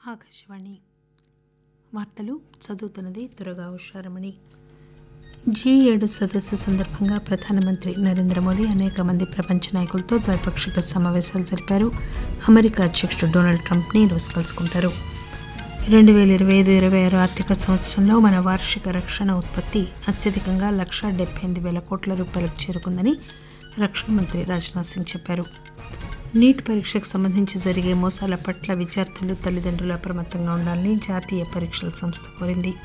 ఆకాశవాణి వార్తలు చదువుతున్నది త్వరగా ఉషారమణి జీ ఏడు సదస్సు సందర్భంగా ప్రధానమంత్రి నరేంద్ర మోదీ అనేక మంది ప్రపంచ నాయకులతో ద్వైపాక్షిక సమావేశాలు జరిపారు అమెరికా అధ్యక్షుడు డొనాల్డ్ ట్రంప్ని ఈరోజు కలుసుకుంటారు రెండు వేల ఇరవై ఐదు ఇరవై ఆరు ఆర్థిక సంవత్సరంలో మన వార్షిక రక్షణ ఉత్పత్తి అత్యధికంగా లక్షా డెబ్బై ఎనిమిది వేల కోట్ల రూపాయలకు చేరుకుందని రక్షణ మంత్రి రాజ్నాథ్ సింగ్ చెప్పారు నీట్ పరీక్షకు సంబంధించి జరిగే మోసాల పట్ల విద్యార్థులు తల్లిదండ్రులు అప్రమత్తంగా ఉండాలని జాతీయ పరీక్షల సంస్థ కోరింది